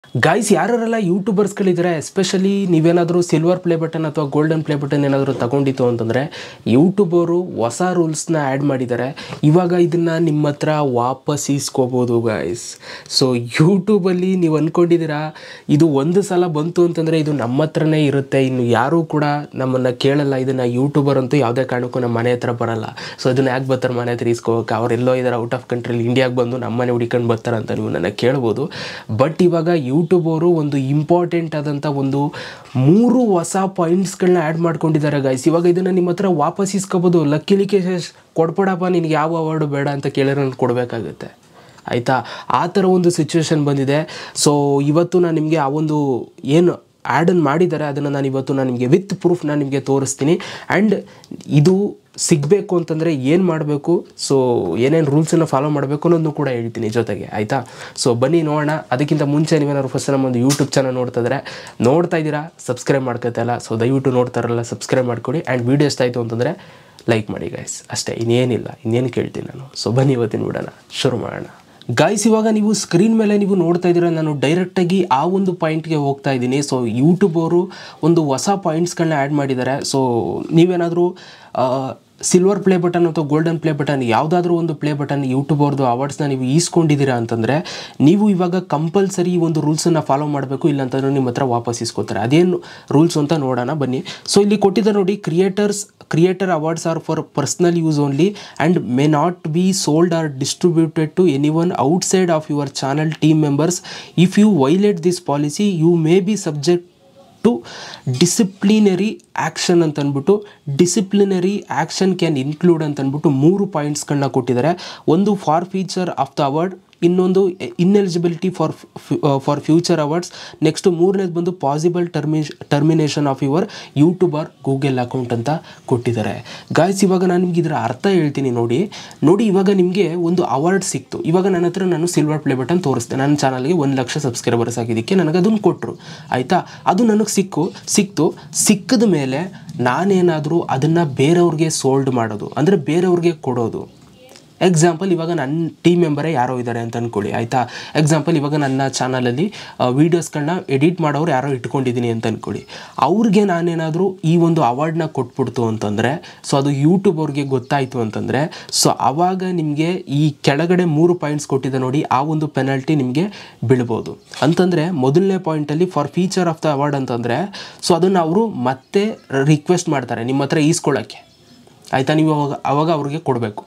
Guys ಯಾರೆಲ್ಲ ಯೂಟ್ಯೂಬರ್ಸ್ಗಳಿದ್ದಾರೆ especially ನೀವೇನಾದರೂ ಸಿಲ್ವರ್ ಪ್ಲೇ ಬಟನ್ ಅಥವಾ ಗೋಲ್ಡನ್ ಪ್ಲೇ ಬಟನ್ ಏನಾದರೂ ತಗೊಂಡಿತ್ತು ಅಂತಂದರೆ ಯೂಟ್ಯೂಬರು ಹೊಸ ರೂಲ್ಸ್ನ ಆ್ಯಡ್ ಮಾಡಿದ್ದಾರೆ ಇವಾಗ ಇದನ್ನು ನಿಮ್ಮ ಹತ್ರ ವಾಪಸ್ ಇಸ್ಕೋಬೋದು ಗಾಯ್ಸ್ ಸೊ ಯೂಟ್ಯೂಬಲ್ಲಿ ನೀವು ಅಂದ್ಕೊಂಡಿದ್ದೀರಾ ಇದು ಒಂದು ಸಲ ಬಂತು ಅಂತಂದರೆ ಇದು ನಮ್ಮ ಹತ್ರನೇ ಇರುತ್ತೆ ಇನ್ನು ಯಾರೂ ಕೂಡ ನಮ್ಮನ್ನು ಕೇಳಲ್ಲ ಇದನ್ನು ಯೂಟ್ಯೂಬರ್ ಅಂತೂ ಯಾವುದೇ ಕಾರಣಕ್ಕೂ ನಮ್ಮ ಮನೆ ಹತ್ರ ಬರಲ್ಲ ಸೊ ಇದನ್ನು ಯಾಕೆ ಬರ್ತಾರೆ ಮನೆ ಹತ್ರ ಇಸ್ಕೋಬೇಕು ಅವರೆಲ್ಲೋ ಇದ್ದಾರೆ ಔಟ್ ಆಫ್ ಕಂಟ್ರಿಲಿ ಇಂಡಿಯಾಗೆ ಬಂದು ನಮ್ಮ ಮನೆ ಹುಡಿಕೊಂಡು ಬರ್ತಾರೆ ಅಂತ ನೀವು ನನ್ನ ಕೇಳ್ಬೋದು ಬಟ್ ಇವಾಗ ಯೂಟ್ಯೂಬ್ ಅವರು ಒಂದು ಇಂಪಾರ್ಟೆಂಟ್ ಆದಂಥ ಒಂದು ಮೂರು ಹೊಸ ಪಾಯಿಂಟ್ಸ್ಗಳನ್ನ ಆ್ಯಡ್ ಮಾಡ್ಕೊಂಡಿದ್ದಾರೆ ಗೈಸ್ ಇವಾಗ ಇದನ್ನು ನಿಮ್ಮ ಹತ್ರ ವಾಪಸ್ ಇಸ್ಕೋಬೋದು ಲಕ್ಕಿಲಿ ಕೇಸಸ್ ಕೊಡ್ಬೇಡಪ್ಪ ನಿನಗೆ ಯಾವ ಅವಾರ್ಡು ಬೇಡ ಅಂತ ಕೇಳಿದ್ರೆ ನಾನು ಕೊಡಬೇಕಾಗುತ್ತೆ ಆಯಿತಾ ಆ ಥರ ಒಂದು ಸಿಚುವೇಶನ್ ಬಂದಿದೆ ಸೊ ಇವತ್ತು ನಾನು ನಿಮಗೆ ಆ ಒಂದು ಏನು ಆ್ಯಡನ್ನು ಮಾಡಿದ್ದಾರೆ ಅದನ್ನು ನಾನು ಇವತ್ತು ನಾನು ನಿಮಗೆ ವಿತ್ ಪ್ರೂಫ್ ನಾನು ನಿಮಗೆ ತೋರಿಸ್ತೀನಿ ಆ್ಯಂಡ್ ಇದು ಸಿಗಬೇಕು ಅಂತಂದರೆ ಏನು ಮಾಡಬೇಕು ಸೊ ಏನೇನು ರೂಲ್ಸನ್ನು ಫಾಲೋ ಮಾಡಬೇಕು ಅನ್ನೋದನ್ನು ಕೂಡ ಹೇಳ್ತೀನಿ ಜೊತೆಗೆ ಆಯಿತಾ ಸೊ ಬನ್ನಿ ನೋಡೋಣ ಅದಕ್ಕಿಂತ ಮುಂಚೆ ನೀವೇನಾದ್ರು ಫಸ್ಟ್ ನಮ್ಮ ಒಂದು ಯೂಟ್ಯೂಬ್ ಚಾನಲ್ ನೋಡ್ತಾ ಇದ್ರೆ ನೋಡ್ತಾ ಇದ್ದೀರಾ ಸಬ್ಸ್ಕ್ರೈಬ್ ಮಾಡ್ಕೊತಲ್ಲ ಸೊ ದಯವಿಟ್ಟು ನೋಡ್ತಾರಲ್ಲ ಸಬ್ಸ್ಕ್ರೈಬ್ ಮಾಡ್ಕೊಡಿ ಆ್ಯಂಡ್ ವೀಡಿಯೋ ಇಷ್ಟ ಆಯಿತು ಅಂತಂದರೆ ಲೈಕ್ ಮಾಡಿ ಗೈಸ್ ಅಷ್ಟೇ ಇನ್ನೇನಿಲ್ಲ ಇನ್ನೇನು ಕೇಳ್ತೀನಿ ನಾನು ಸೊ ಬನ್ನಿ ಇವತ್ತಿನ ಬಿಡೋಣ ಶುರು ಮಾಡೋಣ ಗಾಯ್ಸ್ ಇವಾಗ ನೀವು ಸ್ಕ್ರೀನ್ ಮೇಲೆ ನೀವು ನೋಡ್ತಾ ಇದ್ದೀರಾ ನಾನು ಡೈರೆಕ್ಟಾಗಿ ಆ ಒಂದು ಪಾಯಿಂಟ್ಗೆ ಹೋಗ್ತಾ ಇದ್ದೀನಿ ಸೊ ಯೂಟ್ಯೂಬ್ ಅವರು ಒಂದು ಹೊಸ ಪಾಯಿಂಟ್ಸ್ಗಳನ್ನ ಆ್ಯಡ್ ಮಾಡಿದ್ದಾರೆ ಸೊ ನೀವೇನಾದರೂ ಸಿಲ್ವರ್ ಪ್ಲೇ ಬಟನ್ ಅಥವಾ ಗೋಲ್ಡನ್ ಪ್ಲೇ ಬಟನ್ ಯಾವುದಾದ್ರೂ ಒಂದು ಪ್ಲೇ ಬಟನ್ ಯೂಟ್ಯೂಬ್ ಅವ್ರದ್ದು ಅವಾರ್ಡ್ಸ್ನ ನೀವು ಈಸ್ಕೊಂಡಿದ್ದೀರಾ ಅಂತಂದರೆ ನೀವು ಇವಾಗ ಕಂಪಲ್ಸರಿ ಈ ಒಂದು ರೂಲ್ಸನ್ನು ಫಾಲೋ ಮಾಡಬೇಕು ಇಲ್ಲಾಂತಂದ್ರೆ ನಿಮ್ಮ ಹತ್ರ ವಾಪಸ್ ಇಸ್ಕೋತಾರೆ ಅದೇನು ರೂಲ್ಸ್ ಅಂತ ನೋಡೋಣ ಬನ್ನಿ ಸೊ ಇಲ್ಲಿ ಕೊಟ್ಟಿದ್ದಾರೆ ನೋಡಿ creators creator awards are for personal use only and may not be sold or distributed to anyone outside of your channel team members if you violate this policy you may be subject to disciplinary action ಅಂತ ಅಂದ್ಬಿಟ್ಟು disciplinary action can include ಅಂತ ಅಂದ್ಬಿಟ್ಟು ಮೂರು ಪಾಯಿಂಟ್ಸ್ಗಳನ್ನ ಕೊಟ್ಟಿದ್ದಾರೆ ಒಂದು for feature of the award ಇನ್ನೊಂದು ineligibility for for future awards next ಮೂರನೇದು ಬಂದು ಪಾಸಿಬಲ್ ಟರ್ಮಿ termination of your YouTube or Google account ಅಂತ ಕೊಟ್ಟಿದ್ದಾರೆ ಗಾಯ್ಸ್ ಇವಾಗ ನಾನು ನಿಮ್ಗೆ ಇದರ ಅರ್ಥ ಹೇಳ್ತೀನಿ ನೋಡಿ ನೋಡಿ ಇವಾಗ ನಿಮಗೆ ಒಂದು ಅವಾರ್ಡ್ ಸಿಕ್ತು ಇವಾಗ ನನ್ನ ಹತ್ರ ನಾನು ಸಿಲ್ವರ್ ಪ್ಲೇ ಬಟನ್ ತೋರಿಸ್ದೆ ನನ್ನ ಚಾನಲ್ಗೆ ಒಂದು ಲಕ್ಷ ಸಬ್ಸ್ಕ್ರೈಬರ್ಸ್ ಆಗಿದ್ದಕ್ಕೆ ನನಗೆ ಅದನ್ನು ಕೊಟ್ಟರು ಆಯಿತಾ ಅದು ನನಗೆ ಸಿಕ್ಕು ಸಿಕ್ತು ಸಿಕ್ಕಿದ ಮೇಲೆ ನಾನೇನಾದರೂ ಅದನ್ನು ಬೇರೆಯವ್ರಿಗೆ ಸೋಲ್ಡ್ ಮಾಡೋದು ಅಂದರೆ ಬೇರೆಯವ್ರಿಗೆ ಕೊಡೋದು ಎಕ್ಸಾಂಪಲ್ ಇವಾಗ ನನ್ನ ಟೀಮ್ ಮೆಂಬರೇ ಯಾರೋ ಇದ್ದಾರೆ ಅಂತ ಅಂದ್ಕೊಳ್ಳಿ ಆಯಿತಾ ಎಕ್ಸಾಂಪಲ್ ಇವಾಗ ನನ್ನ ಚಾನಲಲ್ಲಿ ವೀಡಿಯೋಸ್ಗಳನ್ನ ಎಡಿಟ್ ಮಾಡೋರು ಯಾರೋ ಇಟ್ಕೊಂಡಿದ್ದೀನಿ ಅಂತ ಅಂದ್ಕೊಳ್ಳಿ ಅವ್ರಿಗೆ ನಾನೇನಾದರೂ ಈ ಒಂದು ಅವಾರ್ಡ್ನ ಕೊಟ್ಬಿಡ್ತು ಅಂತಂದರೆ ಸೊ ಅದು ಯೂಟ್ಯೂಬ್ ಅವ್ರಿಗೆ ಗೊತ್ತಾಯಿತು ಅಂತಂದರೆ ಸೊ ಆವಾಗ ನಿಮಗೆ ಈ ಕೆಳಗಡೆ ಮೂರು ಪಾಯಿಂಟ್ಸ್ ಕೊಟ್ಟಿದೆ ನೋಡಿ ಆ ಒಂದು ಪೆನಾಲ್ಟಿ ನಿಮಗೆ ಬೀಳ್ಬೋದು ಅಂತಂದರೆ ಮೊದಲನೇ ಪಾಯಿಂಟಲ್ಲಿ for feature of the award ಅಂತಂದರೆ ಸೊ ಅದನ್ನು ಅವರು ಮತ್ತೆ ರಿಕ್ವೆಸ್ಟ್ ಮಾಡ್ತಾರೆ ನಿಮ್ಮ ಹತ್ರ ಈಸ್ಕೊಳ್ಳೋಕ್ಕೆ ಆಯಿತಾ ನೀವು ಅವಾಗ ಅವಾಗ ಅವ್ರಿಗೆ ಕೊಡಬೇಕು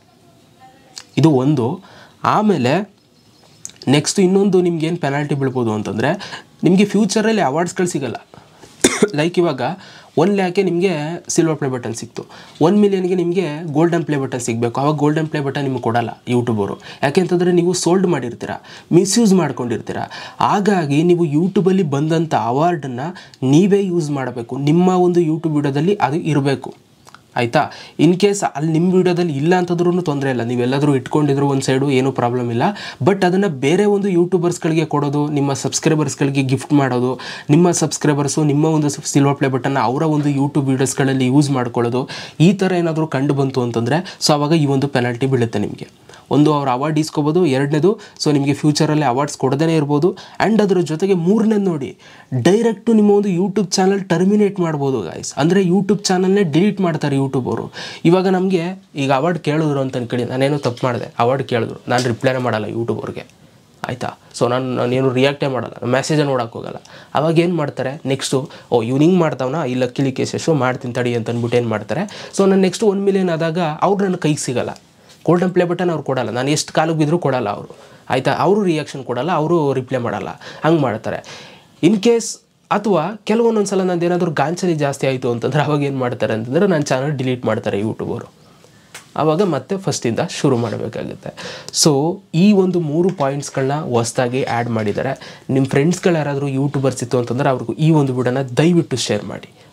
ಇದು ಒಂದು ಆಮೇಲೆ ನೆಕ್ಸ್ಟ್ ಇನ್ನೊಂದು ನಿಮ್ಗೇನು ಪೆನಾಲ್ಟಿ ಬೀಳ್ಬೋದು ಅಂತಂದರೆ ನಿಮಗೆ ಫ್ಯೂಚರಲ್ಲಿ ಅವಾರ್ಡ್ಸ್ಗಳು ಸಿಗಲ್ಲ ಲೈಕ್ ಇವಾಗ ಒನ್ ಲ್ಯಾಕೆ ನಿಮಗೆ ಸಿಲ್ವರ್ ಪ್ಲೇ ಬಟನ್ ಸಿಕ್ತು ಒನ್ ಮಿಲಿಯನ್ಗೆ ನಿಮಗೆ ಗೋಲ್ಡನ್ ಪ್ಲೇ ಬಟನ್ ಸಿಗಬೇಕು ಆವಾಗ ಗೋಲ್ಡನ್ ಪ್ಲೇ ಬಟನ್ ನಿಮಗೆ ಕೊಡಲ್ಲ ಯೂಟ್ಯೂಬರು ಯಾಕೆಂತಂದರೆ ನೀವು ಸೋಲ್ಡ್ ಮಾಡಿರ್ತೀರ ಮಿಸ್ಯೂಸ್ ಮಾಡ್ಕೊಂಡಿರ್ತೀರ ಹಾಗಾಗಿ ನೀವು ಯೂಟ್ಯೂಬಲ್ಲಿ ಬಂದಂಥ ಅವಾರ್ಡನ್ನು ನೀವೇ ಯೂಸ್ ಮಾಡಬೇಕು ನಿಮ್ಮ ಒಂದು ಯೂಟ್ಯೂಬ್ ವಿಡಿಯೋದಲ್ಲಿ ಅದು ಇರಬೇಕು ಆಯಿತಾ ಇನ್ ಕೇಸ್ ಅಲ್ಲಿ ನಿಮ್ಮ ವೀಡಿಯೋದಲ್ಲಿ ಇಲ್ಲ ಅಂತಂದ್ರೂ ತೊಂದರೆ ಇಲ್ಲ ನೀವೆಲ್ಲಾದರೂ ಇಟ್ಕೊಂಡಿದ್ರು ಒಂದು ಸೈಡು ಏನೂ ಪ್ರಾಬ್ಲಮ್ ಇಲ್ಲ ಬಟ್ ಅದನ್ನು ಬೇರೆ ಒಂದು ಯೂಟ್ಯೂಬರ್ಸ್ಗಳಿಗೆ ಕೊಡೋದು ನಿಮ್ಮ ಸಬ್ಸ್ಕ್ರೈಬರ್ಸ್ಗಳಿಗೆ ಗಿಫ್ಟ್ ಮಾಡೋದು ನಿಮ್ಮ ಸಬ್ಸ್ಕ್ರೈಬರ್ಸು ನಿಮ್ಮ ಒಂದು ಸಿಲ್ವರ್ ಪ್ಲೇ ಬಟನ್ನ ಅವರ ಒಂದು ಯೂಟ್ಯೂಬ್ ವೀಡಿಯೋಸ್ಗಳಲ್ಲಿ ಯೂಸ್ ಮಾಡ್ಕೊಳ್ಳೋದು ಈ ಥರ ಏನಾದರೂ ಕಂಡು ಬಂತು ಅಂತಂದರೆ ಸೊ ಆವಾಗ ಈ ಒಂದು ಪೆನಾಲ್ಟಿ ಬೀಳುತ್ತೆ ನಿಮಗೆ ಒಂದು ಅವ್ರು ಅವಾರ್ಡ್ ಇಸ್ಕೋಬೋದು ಎರಡನೇದು ಸೊ ನಿಮಗೆ ಫ್ಯೂಚರಲ್ಲಿ ಅವಾರ್ಡ್ಸ್ ಕೊಡದೇ ಇರ್ಬೋದು ಆ್ಯಂಡ್ ಅದ್ರ ಜೊತೆಗೆ ಮೂರನೇದು ನೋಡಿ ಡೈರೆಕ್ಟು ನಿಮ್ಮ ಒಂದು ಯೂಟ್ಯೂಬ್ ಚಾನಲ್ ಟರ್ಮಿನೇಟ್ ಮಾಡ್ಬೋದು ಗಾಯ್ಸ್ ಅಂದರೆ ಯೂಟ್ಯೂಬ್ ಚಾನಲ್ನೇ ಡಿಲೀಟ್ ಮಾಡ್ತಾರೆ ಯೂಟ್ಯೂಬ್ ಅವರು ಇವಾಗ ನಮಗೆ ಈಗ ಅವಾರ್ಡ್ ಕೇಳಿದ್ರು ಅಂತ ಅನ್ಕೊಳ್ಳಿ ನಾನೇನೋ ತಪ್ಪು ಮಾಡಿದೆ ಅವಾರ್ಡ್ ಕೇಳಿದ್ರು ನಾನು ರಿಪ್ಲೈನೇ ಮಾಡಲ್ಲ ಯೂಟ್ಯೂಬ್ ಅವ್ರಿಗೆ ಆಯಿತಾ ಸೊ ನಾನು ನಾನೇನು ರಿಯಾಕ್ಟೇ ಮಾಡಲ್ಲ ಮೆಸೇಜೇ ನೋಡೋಕೆ ಹೋಗಲ್ಲ ಅವಾಗ ಏನು ಮಾಡ್ತಾರೆ ನೆಕ್ಸ್ಟು ಓ ಇವ್ನು ಹಿಂಗೆ ಮಾಡ್ತಾವನ ಈ ಲಕ್ಕಿಲಿ ಕೇಸಸ್ಸು ಮಾಡ್ತೀನಿ ತಡಿ ಅಂತ ಅಂದ್ಬಿಟ್ಟು ಏನು ಮಾಡ್ತಾರೆ ಸೊ ನಾನು ನೆಕ್ಸ್ಟ್ ಒನ್ ಮಿಲಿಯನ್ ಆದಾಗ ಅವ್ರು ನನ್ನ ಕೈಗೆ ಸಿಗಲ್ಲ ಗೋಲ್ಡನ್ ಪ್ಲೇ ಬಟನ್ ಅವ್ರು ಕೊಡಲ್ಲ ನಾನು ಎಷ್ಟು ಕಾಲಿಗೆ ಬಿದ್ದರೂ ಕೊಡಲ್ಲ ಅವರು ಆಯಿತಾ ಅವರು ರಿಯಾಕ್ಷನ್ ಕೊಡಲ್ಲ ಅವರು ರಿಪ್ಲೈ ಮಾಡಲ್ಲ ಹಂಗೆ ಮಾಡ್ತಾರೆ ಇನ್ ಕೇಸ್ ಅಥವಾ ಕೆಲವೊಂದೊಂದು ಸಲ ನಂದು ಏನಾದರೂ ಗಾಂಚಲಿ ಜಾಸ್ತಿ ಆಯಿತು ಅಂತಂದ್ರೆ ಅವಾಗ ಏನು ಮಾಡ್ತಾರೆ ಅಂತಂದರೆ ನನ್ನ ಚಾನಲ್ ಡಿಲೀಟ್ ಮಾಡ್ತಾರೆ ಯೂಟ್ಯೂಬರು ಆವಾಗ ಮತ್ತೆ ಫಸ್ಟಿಂದ ಶುರು ಮಾಡಬೇಕಾಗುತ್ತೆ ಸೊ ಈ ಒಂದು ಮೂರು ಪಾಯಿಂಟ್ಸ್ಗಳನ್ನ ಹೊಸ್ದಾಗಿ ಆ್ಯಡ್ ಮಾಡಿದ್ದಾರೆ ನಿಮ್ಮ ಫ್ರೆಂಡ್ಸ್ಗಳು ಯಾರಾದರೂ ಯೂಟ್ಯೂಬರ್ಸ್ ಇತ್ತು ಅಂತಂದರೆ ಅವ್ರಿಗೂ ಈ ಒಂದು ವಿಡಿಯೋನ ದಯವಿಟ್ಟು ಶೇರ್ ಮಾಡಿ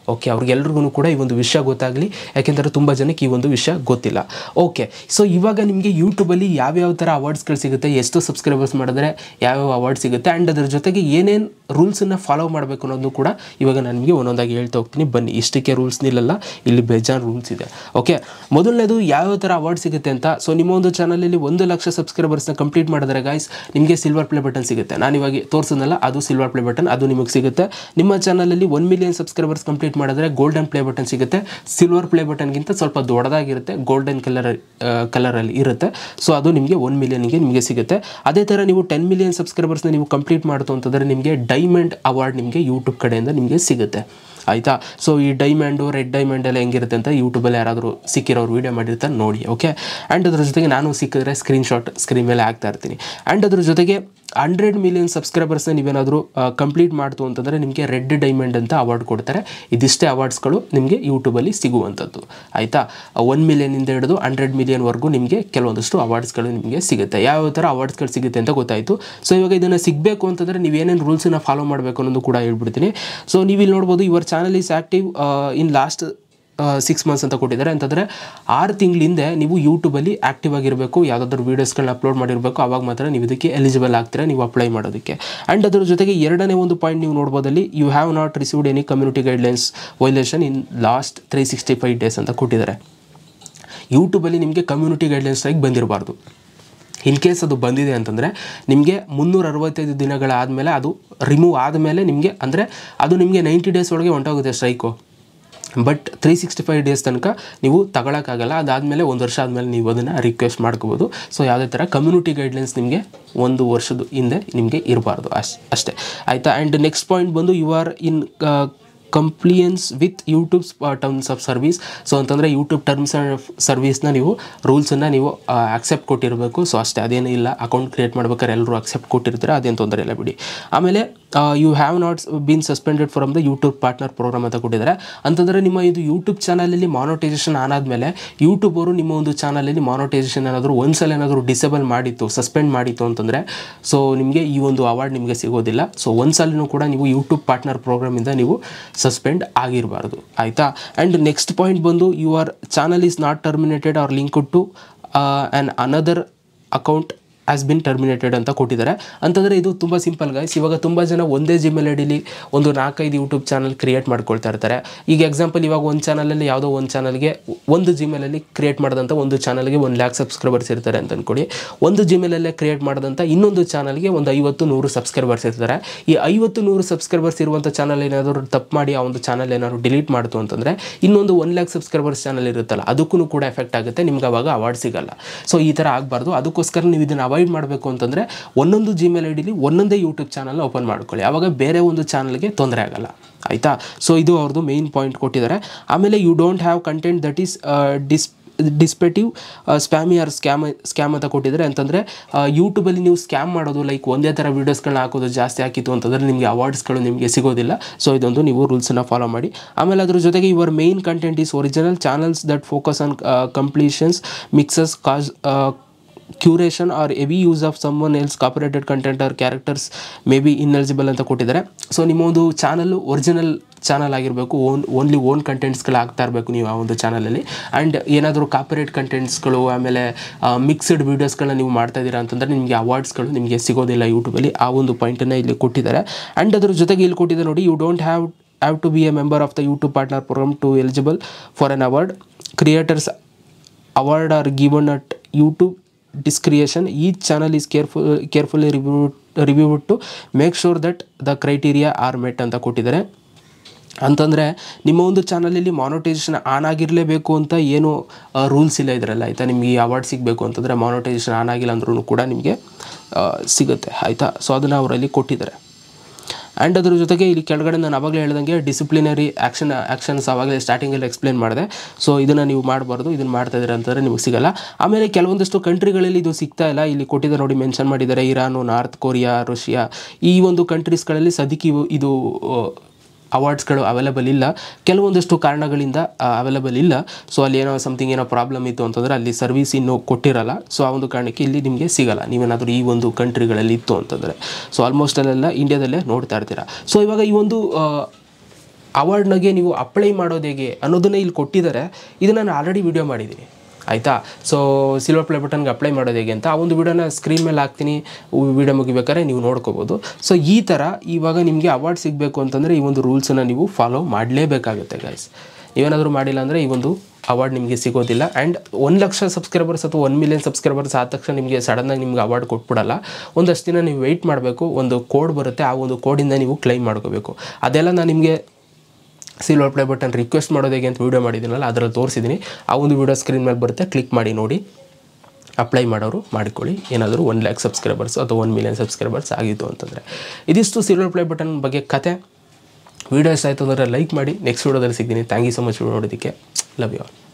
ಓಕೆ ಅವ್ರಿಗೆಲ್ರಿಗೂ ಕೂಡ ಈ ಒಂದು ವಿಷಯ ಗೊತ್ತಾಗಲಿ ಯಾಕೆಂದರೆ ತುಂಬ ಜನಕ್ಕೆ ಈ ಒಂದು ವಿಷಯ ಗೊತ್ತಿಲ್ಲ ಓಕೆ ಸೊ ಇವಾಗ ನಿಮಗೆ ಯೂಟ್ಯೂಬಲ್ಲಿ ಯಾವ್ಯಾವ ಥರ ಅವಾರ್ಡ್ಸ್ಗಳು ಸಿಗುತ್ತೆ ಎಷ್ಟು ಸಬ್ಸ್ಕ್ರೈಬರ್ಸ್ ಮಾಡಿದ್ರೆ ಯಾವ್ಯಾವ ಅವಾರ್ಡ್ ಸಿಗುತ್ತೆ ಆ್ಯಂಡ್ ಅದ್ರ ಜೊತೆಗೆ ಏನೇನು ರೂಲ್ಸನ್ನು ಫಾಲೋ ಮಾಡಬೇಕು ಅನ್ನೋದು ಕೂಡ ಇವಾಗ ನಾನು ನಿಮಗೆ ಒಂದೊಂದಾಗಿ ಹೇಳ್ತಾ ಹೋಗ್ತೀನಿ ಬನ್ನಿ ಇಷ್ಟಕ್ಕೆ ರೂಲ್ಸ್ ನಿಲ್ಲಲ್ಲ ಇಲ್ಲಿ ಬೇಜಾನ್ ರೂಲ್ಸ್ ಇದೆ ಓಕೆ ಮೊದಲನೇದು ಯಾವ್ಯಾವ ಥರ ಅವಾರ್ಡ್ ಸಿಗುತ್ತೆ ಅಂತ ಸೊ ನಿಮ್ಮ ಒಂದು ಚಾನಲಲ್ಲಿ ಒಂದು ಲಕ್ಷ ಸಬ್ಸ್ಕ್ರೈಬರ್ಸ್ನ ಕಂಪ್ಲೀಟ್ ಮಾಡಿದ್ರೆ ಗಾಯ್ಸ್ ನಿಮಗೆ ಸಿಲ್ವರ್ ಪ್ಲೇ ಬಟನ್ ಸಿಗುತ್ತೆ ನಾನು ಇವಾಗ ತೋರಿಸಿದ್ನಲ್ಲ ಅದು ಸಿಲ್ವರ್ ಪ್ಲೇ ಬಟನ್ ಅದು ನಿಮಗೆ ಸಿಗುತ್ತೆ ನಿಮ್ಮ ಚಾನಲಲ್ಲಿ ಒನ್ ಮಿಲಿಯನ್ ಸಬ್ಸ್ಕ್ರೈಬರ್ಸ್ ಕಂಪ್ಲೀಟ್ ಮಾಡಿದ್ರೆ ಗೋಲ್ಡನ್ ಪ್ಲೇ ಬಟನ್ ಸಿಗುತ್ತೆ ಸಿಲ್ವರ್ ಪ್ಲೇ ಬಟನ್ಗಿಂತ ಸ್ವಲ್ಪ ದೊಡ್ಡದಾಗಿರುತ್ತೆ ಗೋಲ್ಡನ್ ಕಲರ್ ಕಲರಲ್ಲಿ ಇರುತ್ತೆ ಸೊ ಅದು ನಿಮಗೆ ಒನ್ ಮಿಲಿಯನ್ಗೆ ನಿಮಗೆ ಸಿಗುತ್ತೆ ಅದೇ ಥರ ನೀವು ಟೆನ್ ಮಿಲಿಯನ್ ಸಬ್ಸ್ಕ್ರೈಬರ್ಸ್ನ ನೀವು ಕಂಪ್ಲೀಟ್ ಮಾಡ್ತು ಅಂತಂದರೆ ನಿಮಗೆ ಡೈಮಂಡ್ ಅವಾರ್ಡ್ ನಿಮಗೆ ಯೂಟ್ಯೂಬ್ ಕಡೆಯಿಂದ ನಿಮಗೆ ಸಿಗುತ್ತೆ ಆಯಿತಾ ಸೊ ಈ ಡೈಮಂಡು ರೆಡ್ ಡೈಮಂಡ್ ಎಲ್ಲ ಹೆಂಗಿರುತ್ತೆ ಅಂತ ಯೂಟ್ಯೂಬಲ್ಲಿ ಯಾರಾದರೂ ಸಿಕ್ಕಿರೋರು ವೀಡಿಯೋ ಮಾಡಿರ್ತಾರೆ ನೋಡಿ ಓಕೆ ಆ್ಯಂಡ್ ಅದ್ರ ಜೊತೆಗೆ ನಾನು ಸಿಕ್ಕಿದ್ರೆ ಸ್ಕ್ರೀನ್ಶಾಟ್ ಸ್ಕ್ರೀನ್ ಮೇಲೆ ಹಾಕ್ತಾ ಇರ್ತೀನಿ ಆ್ಯಂಡ್ ಅದ್ರ ಜೊತೆಗೆ ಹಂಡ್ರೆಡ್ ಮಿಲಿಯನ್ ಸಬ್ಸ್ಕ್ರೈಬರ್ಸ್ನ ನೀವೇನಾದರೂ ಕಂಪ್ಲೀಟ್ ಮಾಡ್ತು ಅಂತಂದರೆ ನಿಮಗೆ ರೆಡ್ ಡೈಮಂಡ್ ಅಂತ ಅವಾರ್ಡ್ ಕೊಡ್ತಾರೆ ಇದಿಷ್ಟೇ ಅವಾರ್ಡ್ಸ್ಗಳು ನಿಮಗೆ ಯೂಟ್ಯೂಬಲ್ಲಿ ಸಿಗುವಂಥದ್ದು ಆಯಿತಾ ಒನ್ ಮಿಲಿಯನಿಂದ ಹಿಡಿದು ಹಂಡ್ರೆಡ್ ಮಿಲಿಯನ್ವರೆಗೂ ನಿಮಗೆ ಕೆಲವೊಂದಷ್ಟು ಅವಾರ್ಡ್ಸ್ಗಳು ನಿಮಗೆ ಸಿಗುತ್ತೆ ಯಾವ ಥರ ಅವಾರ್ಡ್ಸ್ಗಳು ಸಿಗುತ್ತೆ ಅಂತ ಗೊತ್ತಾಯಿತು ಸೊ ಇವಾಗ ಇದನ್ನು ಸಿಗಬೇಕು ಅಂತಂದರೆ ನೀವೇನೇನು ರೂಲ್ಸನ್ನ ಫಾಲೋ ಮಾಡಬೇಕು ಅನ್ನೋದು ಕೂಡ ಹೇಳ್ಬಿಡ್ತೀನಿ ಸೊ ನೀವು ಇಲ್ಲಿ ನೋಡ್ಬೋದು your channel is active in last six months ಅಂತ ಕೊಟ್ಟಿದ್ದಾರೆ ಅಂತಂದರೆ ಆರು ತಿಂಗಳಿಂದ ನೀವು ಯೂಟ್ಯೂಬಲ್ಲಿ ಆ್ಯಕ್ಟಿವ್ ಆಗಿರಬೇಕು ಯಾವುದಾದ್ರೂ ವೀಡಿಯೋಸ್ಗಳನ್ನ ಅಪ್ಲೋಡ್ ಮಾಡಿರಬೇಕು ಆವಾಗ ಮಾತ್ರ ನೀವು ಇದಕ್ಕೆ ಎಲಿಜಿಬಲ್ ಆಗ್ತೀರಾ ನೀವು ಅಪ್ಲೈ ಮಾಡೋದಕ್ಕೆ ಆ್ಯಂಡ್ ಅದ್ರ ಜೊತೆಗೆ ಎರಡನೇ ಒಂದು ಪಾಯಿಂಟ್ ನೀವು ನೋಡ್ಬೋದಲ್ಲಿ you have not received any community guidelines violation in last three sixty five days ಅಂತ ಕೊಟ್ಟಿದ್ದಾರೆ ಯೂಟ್ಯೂಬಲ್ಲಿ ನಿಮಗೆ ಕಮ್ಯುನಿಟಿ ಗೈಡ್ಲೈನ್ಸ್ ಸ್ಟ್ರೈಕ್ ಬಂದಿರಬಾರ್ದು ಇನ್ ಕೇಸ್ ಅದು ಬಂದಿದೆ ಅಂತಂದರೆ ನಿಮಗೆ ಮುನ್ನೂರ ಅರವತ್ತೈದು ದಿನಗಳಾದಮೇಲೆ ಅದು ರಿಮೂವ್ ಆದಮೇಲೆ ನಿಮಗೆ ಅಂದರೆ ಅದು ನಿಮಗೆ ನೈಂಟಿ ಡೇಸ್ ಒಳಗೆ ಹೊಂಟೋಗುತ್ತೆ strike but three sixty five days ತನಕ ನೀವು ತಗೊಳಕ್ಕಾಗಲ್ಲ ಅದಾದಮೇಲೆ ಒಂದು ವರ್ಷ ಆದಮೇಲೆ ನೀವು ಅದನ್ನು ರಿಕ್ವೆಸ್ಟ್ ಮಾಡ್ಕೋಬೋದು ಸೊ ಯಾವುದೇ ಥರ ಕಮ್ಯುನಿಟಿ ಗೈಡ್ಲೈನ್ಸ್ ನಿಮಗೆ ಒಂದು ವರ್ಷದ ಹಿಂದೆ ನಿಮಗೆ ಇರಬಾರ್ದು ಅಷ್ಟು ಅಷ್ಟೇ ಆಯಿತಾ ಆ್ಯಂಡ್ ನೆಕ್ಸ್ಟ್ ಪಾಯಿಂಟ್ ಬಂದು you are in compliance with YouTube's terms of service so ಅಂತಂದರೆ ಯೂಟ್ಯೂಬ್ ಟರ್ಮ್ಸ್ ಆಫ್ ಸರ್ವಿಸ್ನ ನೀವು ರೂಲ್ಸನ್ನು ನೀವು ಆಕ್ಸೆಪ್ಟ್ ಕೊಟ್ಟಿರಬೇಕು ಸೊ ಅಷ್ಟೇ ಅದೇನೂ ಇಲ್ಲ ಅಕೌಂಟ್ ಕ್ರಿಯೇಟ್ ಮಾಡ್ಬೇಕಾದ್ರೆ ಎಲ್ಲರೂ ಅಕ್ಸೆಪ್ಟ್ ಕೊಟ್ಟಿರ್ತಾರೆ ಅದೇನು ತೊಂದರೆ ಇಲ್ಲ ಬಿಡಿ ಆಮೇಲೆ you have not been suspended from the YouTube partner program ಅಂತ ಕೊಟ್ಟಿದ್ದಾರೆ ಅಂತಂದರೆ ನಿಮ್ಮ ಇದು ಯೂಟ್ಯೂಬ್ ಚಾನಲಲ್ಲಿ ಮಾನೋಟೈಸೇಷನ್ ಆನಾದಮೇಲೆ ಯೂಟ್ಯೂಬ್ ಅವರು ನಿಮ್ಮ ಒಂದು ಚಾನಲಲ್ಲಿ ಮಾನೋಟೈಸೇಷನ್ ಏನಾದರೂ ಒಂದ್ಸಲ ಏನಾದರೂ ಡಿಸೇಬಲ್ ಮಾಡಿತ್ತು ಸಸ್ಪೆಂಡ್ ಮಾಡಿತ್ತು ಅಂತಂದರೆ ಸೊ ನಿಮಗೆ ಈ ಒಂದು ಅವಾರ್ಡ್ ನಿಮಗೆ ಸಿಗೋದಿಲ್ಲ ಸೊ ಒಂದ್ಸಲನೂ ಕೂಡ ನೀವು ಯೂಟ್ಯೂಬ್ ಪಾರ್ಟ್ನರ್ ಪ್ರೋಗ್ರಾಮಿಂದ ನೀವು ಸಸ್ಪೆಂಡ್ ಆಗಿರಬಾರ್ದು ಆಯಿತಾ ಆ್ಯಂಡ್ ನೆಕ್ಸ್ಟ್ ಪಾಯಿಂಟ್ ಬಂದು your channel is not terminated or link to an another account has been terminated ಅಂತ ಕೊಟ್ಟಿದ್ದಾರೆ ಅಂತಂದರೆ ಇದು ತುಂಬ ಸಿಂಪಲ್ ಗೈಸ್ ಇವಾಗ ತುಂಬ ಜನ ಒಂದೇ ಜಿಮೇಲ್ ಐ ಡಿಲಿ ಒಂದು ನಾಲ್ಕೈದು ಯೂಟ್ಯೂಬ್ ಚಾನಲ್ ಕ್ರಿಯೇಟ್ ಮಾಡ್ಕೊಳ್ತಾ ಇರ್ತಾರೆ ಈಗ ಎಕ್ಸಾಂಪಲ್ ಇವಾಗ ಒಂದು ಚಾನಲಲ್ಲಿ ಯಾವುದೋ ಒಂದು ಚಾನಲ್ಗೆ ಒಂದು ಜಿಮೇಲಲ್ಲಿ ಕ್ರಿಯೇಟ್ ಮಾಡಿದಂಥ ಒಂದು ಚಾನಲ್ಗೆ ಒಂದು ಲ್ಯಾಕ್ ಸಬ್ಸ್ಕ್ರೈಬರ್ಸ್ ಇರ್ತಾರೆ ಅಂತ ಅಂದ್ಕೊಡಿ ಒಂದು ಜಿಮೇಲಲ್ಲೇ ಕ್ರಿಯೇಟ್ ಮಾಡಿದಂಥ ಇನ್ನೊಂದು ಚಾನಲ್ಗೆ ಒಂದು ಐವತ್ತು ನೂರು ಸಬ್ಸ್ಕ್ರೈಬರ್ಸ್ ಇರ್ತಾರೆ ಈ ಐವತ್ತು ನೂರು ಸಬ್ಸ್ಕ್ರೈಬರ್ಸ್ ಇರುವಂಥ ಚಾನಲ್ ಏನಾದರೂ ತಪ್ಪು ಮಾಡಿ ಆ ಒಂದು ಚಾನಲ್ ಏನಾದ್ರು ಡಿಲೀಟ್ ಮಾಡ್ತು ಅಂತಂದರೆ ಇನ್ನೊಂದು ಒನ್ ಲ್ಯಾಕ್ ಸಬ್ಸ್ಕ್ರೈಬರ್ಸ್ ಚಾನಲ್ ಇರುತ್ತಲ್ಲ ಅದಕ್ಕೂ ಕೂಡ ಎಫೆಕ್ಟ್ ಆಗುತ್ತೆ ನಿಮ್ಗೆ ಅವಾಗ ಅವಾರ್ಡ್ ಸಿಗಲ್ಲ ಸೊ ಈ ಥರ ಆಗಬಾರ್ದು ಅದಕ್ಕೋಸ್ಕರ ನೀವು ಇದನ್ನು ಅವಾಯ್ಡ್ ಮಾಡಬೇಕು ಅಂತಂದರೆ ಒಂದೊಂದು ಜಿಮೇಲ್ ಐ ಡಿಲಿ ಒಂದೊಂದೇ ಯೂಟ್ಯೂಬ್ ಚಾನಲ್ ಓಪನ್ ಮಾಡ್ಕೊಳ್ಳಿ ಆವಾಗ ಬೇರೆ ಒಂದು ಚಾನಲ್ಗೆ ತೊಂದರೆ ಆಗಲ್ಲ ಆಯಿತಾ ಸೊ ಇದು ಅವ್ರದ್ದು ಮೇಯ್ನ್ ಪಾಯಿಂಟ್ ಕೊಟ್ಟಿದ್ದಾರೆ ಆಮೇಲೆ you don't have content that is dis deceptive spammy or scam scam ಅಂತ ಕೊಟ್ಟಿದ್ದಾರೆ ಅಂತಂದರೆ ಯೂಟ್ಯೂಬಲ್ಲಿ ನೀವು ಸ್ಕ್ಯಾಮ್ ಮಾಡೋದು ಲೈಕ್ ಒಂದೇ ಥರ ವೀಡಿಯೋಸ್ಗಳನ್ನ ಹಾಕೋದು ಜಾಸ್ತಿ ಹಾಕಿತ್ತು ಅಂತಂದರೆ ನಿಮಗೆ ಅವಾರ್ಡ್ಸ್ಗಳು ನಿಮಗೆ ಸಿಗೋದಿಲ್ಲ ಸೊ ಇದೊಂದು ನೀವು ರೂಲ್ಸನ್ನು ಫಾಲೋ ಮಾಡಿ ಆಮೇಲೆ ಅದ್ರ ಜೊತೆಗೆ your main content is original channels that focus on compilations mixes cos curation or every use of some one else copyrighted content or characters may be ineligible ಅಂತ ಕೊಟ್ಟಿದ್ದಾರೆ ಸೊ ನಿಮ್ಮ ಒಂದು ಚಾನಲ್ಲು ಒರಿಜಿನಲ್ ಚಾನಲ್ ಆಗಿರಬೇಕು own only own ಕಂಟೆಂಟ್ಸ್ಗಳು ಆಗ್ತಾ ಇರಬೇಕು ನೀವು ಆ ಒಂದು ಚಾನಲಲ್ಲಿ ಆ್ಯಂಡ್ ಏನಾದರೂ ಕಾಪರೇಟ್ ಕಂಟೆಂಟ್ಸ್ಗಳು ಆಮೇಲೆ ಮಿಕ್ಸ್ಡ್ ವೀಡಿಯೋಸ್ಗಳನ್ನ ನೀವು ಮಾಡ್ತಾ ಇದ್ದೀರಾ ಅಂತಂದರೆ ನಿಮಗೆ ಅವಾರ್ಡ್ಸ್ಗಳು ನಿಮಗೆ ಸಿಗೋದಿಲ್ಲ ಯೂಟ್ಯೂಬಲ್ಲಿ ಆ ಒಂದು ಪಾಯಿಂಟನ್ನು ಇಲ್ಲಿ ಕೊಟ್ಟಿದ್ದಾರೆ ಆ್ಯಂಡ್ ಅದ್ರ ಜೊತೆಗೆ ಇಲ್ಲಿ ಕೊಟ್ಟಿದ್ದಾರೆ ನೋಡಿ you don't have have to be a member of the YouTube partner program to eligible for an award creators award are given at YouTube discretion. Each channel is careful, carefully reviewed, reviewed to make sure that the criteria are met ಅಂತ ಕೊಟ್ಟಿದ್ದಾರೆ ಅಂತಂದರೆ ನಿಮ್ಮ ಒಂದು ಚಾನಲಲ್ಲಿ monetisation on ಆಗಿರಲೇಬೇಕು ಅಂತ ಏನು rules ಇಲ್ಲ ಇದರಲ್ಲ ಆಯಿತಾ ನಿಮಗೆ ಈ ಅವಾರ್ಡ್ ಸಿಗಬೇಕು ಅಂತಂದರೆ ಮಾನಿಟೈಸೇಷನ್ ಆನ್ ಆಗಿಲ್ಲ ಅಂದ್ರೂ ಕೂಡ ನಿಮಗೆ ಆ, ಸಿಗುತ್ತೆ ಆಯಿತಾ ಸೊ ಅದನ್ನು ಅವರಲ್ಲಿ ಕೊಟ್ಟಿದ್ದಾರೆ ಆ್ಯಂಡ್ ಅದ್ರ ಜೊತೆಗೆ ಇಲ್ಲಿ ಕೆಳಗಡೆ ನಾನು ಆವಾಗಲೇ ಹೇಳ್ದಂಗೆ ಡಿಸಿಪ್ಲಿನರಿ ಆ್ಯಕ್ಷನ್ ಆ್ಯಕ್ಷನ್ಸ್ ಆವಾಗಲೇ ಸ್ಟಾರ್ಟಿಂಗಲ್ಲಿ ಎಕ್ಸ್ಪ್ಲೇನ್ ಮಾಡಿದೆ ಸೊ ಇದನ್ನು ನೀವು ಮಾಡಬಾರ್ದು ಇದನ್ನು ಮಾಡ್ತಾ ಇದ್ದೀರಾ ಅಂತಂದರೆ ನಿಮಗೆ ಸಿಗಲ್ಲ ಆಮೇಲೆ ಕೆಲವೊಂದಷ್ಟು ಕಂಟ್ರಿಗಳಲ್ಲಿ ಇದು ಸಿಗ್ತಾ ಇಲ್ಲ ಇಲ್ಲಿ ಕೊಟ್ಟಿದ್ದಾರೆ ನೋಡಿ ಮೆನ್ಷನ್ ಮಾಡಿದ್ದಾರೆ ಇರಾನು ನಾರ್ತ್ ಕೊರಿಯಾ ರಷ್ಯಾ ಈ ಒಂದು ಕಂಟ್ರೀಸ್ಗಳಲ್ಲಿ ಸದ್ಯಕ್ಕೆ ಇವು ಇದು ಅವಾರ್ಡ್ಸ್ಗಳು ಅವೈಲೇಬಲ್ ಇಲ್ಲ ಕೆಲವೊಂದಷ್ಟು ಕಾರಣಗಳಿಂದ ಅವೈಲೇಬಲ್ ಇಲ್ಲ ಸೊ ಅಲ್ಲಿ ಏನೋ ಸಮಥಿಂಗ್ ಏನೋ ಪ್ರಾಬ್ಲಮ್ ಇತ್ತು ಅಂತಂದರೆ ಅಲ್ಲಿ ಸರ್ವಿಸ್ ಇನ್ನೂ ಕೊಟ್ಟಿರಲ್ಲ ಸೊ ಆ ಒಂದು ಕಾರಣಕ್ಕೆ ಇಲ್ಲಿ ನಿಮಗೆ ಸಿಗಲ್ಲ ನೀವೇನಾದರೂ ಈ ಒಂದು ಕಂಟ್ರಿಗಳಲ್ಲಿ ಇತ್ತು ಅಂತಂದರೆ ಸೊ ಆಲ್ಮೋಸ್ಟ್ ಅಲ್ಲೆಲ್ಲ ಇಂಡಿಯಾದಲ್ಲೇ ನೋಡ್ತಾ ಇರ್ತೀರಾ ಸೊ ಇವಾಗ ಈ ಒಂದು ಅವಾರ್ಡ್ನಾಗೆ ನೀವು ಅಪ್ಲೈ ಮಾಡೋದು ಹೇಗೆ ಅನ್ನೋದನ್ನೇ ಇಲ್ಲಿ ಕೊಟ್ಟಿದ್ದಾರೆ ಇದನ್ನು ನಾನು ಆಲ್ರೆಡಿ ವಿಡಿಯೋ ಮಾಡಿದ್ದೀನಿ ಆಯಿತಾ ಸೊ ಸಿಲ್ವರ್ ಪ್ಲೇ ಬಟನ್ಗೆ ಅಪ್ಲೈ ಮಾಡೋದು ಹೇಗೆ ಅಂತ ಆ ಒಂದು ವಿಡಿಯೋನ ಸ್ಕ್ರೀನ್ ಮೇಲೆ ಹಾಕ್ತೀನಿ ವಿಡಿಯೋ ಮುಗಿಬೇಕಾದ್ರೆ ನೀವು ನೋಡ್ಕೋಬೋದು ಸೊ ಈ ಥರ ಇವಾಗ ನಿಮಗೆ ಅವಾರ್ಡ್ ಸಿಗಬೇಕು ಅಂತಂದರೆ ಈ ಒಂದು ರೂಲ್ಸನ್ನು ನೀವು ಫಾಲೋ ಮಾಡಲೇಬೇಕಾಗುತ್ತೆ ಗೈಸ್ ನೀವೇನಾದರೂ ಮಾಡಿಲ್ಲ ಅಂದರೆ ಈ ಒಂದು ಅವಾರ್ಡ್ ನಿಮಗೆ ಸಿಗೋದಿಲ್ಲ ಆ್ಯಂಡ್ ಒಂದು ಲಕ್ಷ ಸಬ್ಸ್ಕ್ರೈಬರ್ಸ್ ಅಥವಾ ಒನ್ ಮಿಲಿಯನ್ ಸಬ್ಸ್ಕ್ರೈಬರ್ಸ್ ಆದ ತಕ್ಷಣ ನಿಮಗೆ ಸಡನ್ನಾಗಿ ನಿಮ್ಗೆ ಅವಾರ್ಡ್ ಕೊಟ್ಬಿಡಲ್ಲ ಒಂದಷ್ಟು ದಿನ ನೀವು ವೆಯ್ಟ್ ಮಾಡಬೇಕು ಒಂದು ಕೋಡ್ ಬರುತ್ತೆ ಆ ಒಂದು ಕೋಡಿಂದ ನೀವು ಕ್ಲೈಮ್ ಮಾಡ್ಕೋಬೇಕು ಅದೆಲ್ಲ ನಾನು ನಿಮಗೆ ಸಿಲ್ವರ್ ಪ್ಲೇ ಬಟನ್ ರಿಕ್ವೆಸ್ಟ್ ಮಾಡೋದು ಹೇಗೆ ಅಂತ ವೀಡಿಯೋ ಮಾಡಿದ್ದೀನಲ್ಲ ಅದರಲ್ಲಿ ತೋರಿಸಿದ್ದೀನಿ ಆ ಒಂದು ವೀಡಿಯೋ ಸ್ಕ್ರೀನ್ ಮೇಲೆ ಬರುತ್ತೆ ಕ್ಲಿಕ್ ಮಾಡಿ ನೋಡಿ ಅಪ್ಲೈ ಮಾಡೋರು ಮಾಡಿಕೊಳ್ಳಿ ಏನಾದರೂ ಒನ್ ಲ್ಯಾಕ್ ಸಬ್ಸ್ಕ್ರೈಬರ್ಸ್ ಅಥವಾ ಒನ್ ಮಿಲಿಯನ್ ಸಬ್ಸ್ಕ್ರೈಬರ್ಸ್ ಆಗಿತ್ತು ಅಂತಂದರೆ ಇದಿಷ್ಟು ಸಿಲ್ವರ್ ಪ್ಲೇ ಬಟನ್ ಬಗ್ಗೆ ಕತೆ ವೀಡಿಯೋ ಇಷ್ಟ ಆಯಿತು ಅಂದರೆ ಲೈಕ್ ಮಾಡಿ ನೆಕ್ಸ್ಟ್ ವೀಡಿಯೋದಲ್ಲಿ ಸಿಗ್ತೀನಿ ಥ್ಯಾಂಕ್ ಯು ಸೊ ಮಚ್ ನೋಡೋದಕ್ಕೆ ಲವ್ ಯು ಆಲ್